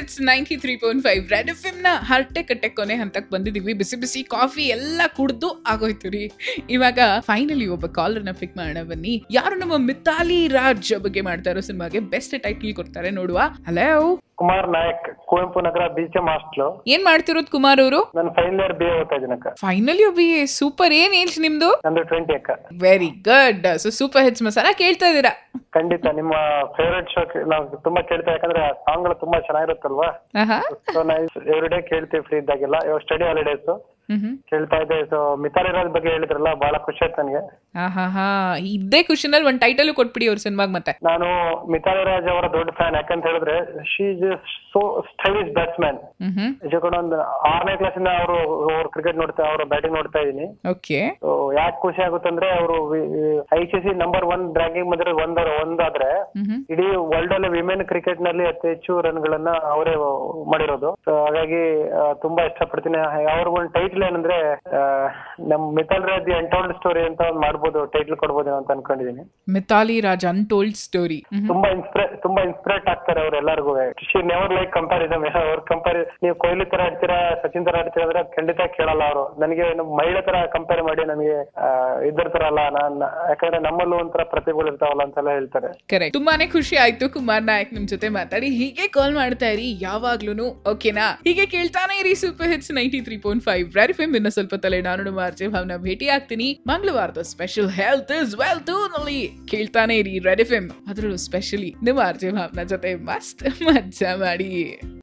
hits ninety three point five red F ನ ಹರಟೆ ಕಟ್ಟೆ ಕೊನೆ ಹಂತಕ್ಕೆ ಬಂದಿದೀವಿ ಬಿಸಿ ಬಿಸಿ ಕಾಫಿ ಎಲ್ಲ ಕುಡ್ದು ಆಗೋಯ್ತು ರೀ ಇವಾಗ ಫೈನಲಿ ಒಬ್ಬ ಕಾಲರ್ನ ಪಿಕ್ ಮಾಡೋಣ ಬನ್ನಿ ಯಾರು ನಮ್ಮ ಮಿತಾಲಿ ರಾಜ್ ಬಗ್ಗೆ ಮಾಡ್ತಾ ಇರೋ ಸಿನಿಮಾಗೆ ಬೆಸ್ಟ್ ಟೈಟಲ್ ಕೊಡ್ತಾರೆ ನೋಡುವ hello Kumar Nayak Kuvempu Nagar B C M hostel ಏನ್ ಮಾಡ್ತಿರೋದು ಕುಮಾರ್ ಅವರು ನಾನು ಫೈನಲ್ ಇಯರ್ ಬಿ ಎ ಓದ್ತಾ ಇದ್ದೀನಿ ಅಕ್ಕ ಫೈನಲಿ ಬಿ ಸೂಪರ್ ಏನ್ ಏಜ್ ನಿಮ್ದು ನಂದು ಟ್ವೆಂಟಿ ಅಕ್ಕ very good so super hits masala ಕೇಳ್ತಾ ಇದ್ದೀರಾ ಖಂಡಿತ ನಿಮ್ಮ ಫೇವ್ರೆಟ್ ಶೋ ನಾವು ತುಂಬಾ ಕೇಳ್ತಾ ಯಾಕಂದ್ರೆ ಸಾಂಗ್ ಗಳು ತುಂಬಾ ಚೆನ್ನಾಗಿರುತ್ತಲ್ವಾ ಆಹಾ ಸೊ ನಾವು ಎವ್ರಿ ಡೇ ಕೇಳ್ತೀವಿ ಫ್ರೀ ಇದ್ದಾಗೆಲ್ಲ ಇವಾಗ ಸ್ಟಡಿ ಹಾಲಿಡೇಸ್ ಹ್ಮ್ ಹ್ಮ್ ಕೇಳ್ತಾ ಇದ್ದೆ ಸೊ ಮಿತಾಲಿ ರಾಜ್ ಬಗ್ಗೆ ಹೇಳಿದ್ರಲ್ಲ ಬಹಳ ಖುಷಿ ಆಯ್ತು ನನಗೆ ಆಹಾ ಹಾ ಇದ್ದೇ ಖುಷಿನಲ್ಲಿ ಒಂದ್ ಟೈಟಲ್ ಕೊಟ್ಬಿಡಿ ಅವ್ರ ಸಿನಿಮಾಗ್ ಮತ್ತೆ ನಾನು ಮಿತಾಲಿ ರಾಜ್ ಅವರ ದೊಡ್ಡ ಫ್ಯಾನ್ ಯಾಕಂತ ಹೇಳಿದ್ರೆ she so stylish batsman hmm hmm ನಿಜಕ್ಕೂ ಒಂದು ಆರನೇ ಕ್ಲಾಸಿಂದ ಅವರು ಅವ್ರ ಕ್ರಿಕೆಟ್ ನೋಡ್ತಾ ಅವ್ರ ಬ್ಯಾಟಿಂಗ್ ನೋಡ್ತಾ ಇದೀನಿ ಓಕೆ ಸೊ ಯಾಕೆ ಖುಷಿ ಆಗುತ್ತಂದ್ರೆ ಅವರು I C C number one ranking ಬಂದ್ರೆ ಒಂದ್ ಒಂದಾದ್ರೆ ಹ್ಮ್ ಹ್ಮ್ ಇಡೀ ವರ್ಲ್ಡ್ ಅಲ್ಲಿ ವಿಮೆನ್ ಕ್ರಿಕೆಟ್ ನಲ್ಲಿ ಅತಿ ಹೆಚ್ಚು ರನ್ ಗಳನ್ನ ಅವರೇ ಮಾಡಿರೋದು ಸೊ ಹಾಗಾಗಿ ಆ, ತುಂಬಾ ಇಷ್ಟಪಡ್ತೀನಿ ಅವ್ರಿಗೆ ಒಂದು ಟೈಟ್ಲ್ ಏನಂದ್ರೆ ಆ, ನಮ್ ಮಿಥಾಲ್ ರಾಜ್ ಎಂಟೋಲ್ಡ್ ಸ್ಟೋರಿ ಅಂತ ಒಂದ್ ಮಾಡ್ಬೋದು ಟೈಟ್ಲ್ ಕೊಡ್ಬೋದು ಅಂತ ಅನ್ಕೊಂಡಿದೀನಿ ಮಿತಾಲಿ ರಾಜ್ ಅನ್ಟೋಲ್ಡ್ ಸ್ಟೋರಿ ತುಂಬಾ ಇನ್ಸ್ಪ್ರೇ ತುಂಬಾ ಇನ್ಸ್ಪಿರೇಟ್ ಆಗ್ತಾರೆ ಅವ್ರು ಎಲ್ಲರಿಗೂ ಶಿ ನೆವರ್ ಲೈಕ್ ಕಂಪ್ಯಾರಿಸಮ್ ಅವ್ರ ಕಂಪೇರ್ ನೀವು ಕೊಹ್ಲಿ ತರ ಆಡ್ತೀರಾ ಸಚಿನ್ ತರ ಆಡ್ತೀರಾ ಅಂದ್ರೆ ಅದ್ ಖಂಡಿತ ಕೇಳಲ್ಲ ಅವರು ನನಗೆ ನಮ್ಮ ಮಹಿಳೆ ತರ ಕಂಪೇರ್ ಮಾಡಿ ನನಗೆ ಆ, ಇದ್ರ ತರ ಅಲ್ಲ ನಾನ್ ಯಾಕಂದ್ರೆ ನಮ್ಮಲ್ಲೂ ಒಂಥರ ಪ್ರತಿಭೆಗಳು ಇರ್ತಾವಲ್ಲ ಅಂತೆಲ್ಲ ಹೇಳ್ತಾರೆ ಕರೆಕ್ಟ್ ತುಂಬಾನೇ ಖುಷಿ ಆಯ್ತು ಕುಮಾರ್ ನಾಯಕ್ ನಿಮ್ ಜೊತೆ ಮಾತಾಡಿ ಹೀಗೆ ಕಾಲ್ ಮಾಡ್ತಾ ಇರಿ ಯಾವಾಗ್ಲೂನು ಓಕೆನಾ ಹೀಗೆ ಕೇಳ್ತಾನೆ ಇರಿ super hits ninety three point five red FM ಇನ್ನ ಸ್ವಲ್ಪ ತಲೆ ನಾನು ಮಾರ್ಚೆ ಭಾವನ ಭೇಟಿ ಆಗ್ತೀನಿ ಮಂಗಳವಾರದ ಸ್ಪೆಷಲ್ ಹೆಲ್ತ್ ಇಸ್ ವೆಲ್ತ್ ನಲ್ಲಿ ಕೇಳ್ತಾನೆ ಇರಿ ರೆಡ್ ಎಫ್ ಎಂ ಅದರಲ್ಲೂ ಸ್ಪೆಷಲಿ ನಿಮ್ಮ ಆರ್ಜೆ ಭಾವನ ಜೊತೆ ಮಸ್ತ್ ಮಜಾ ಮಾಡಿ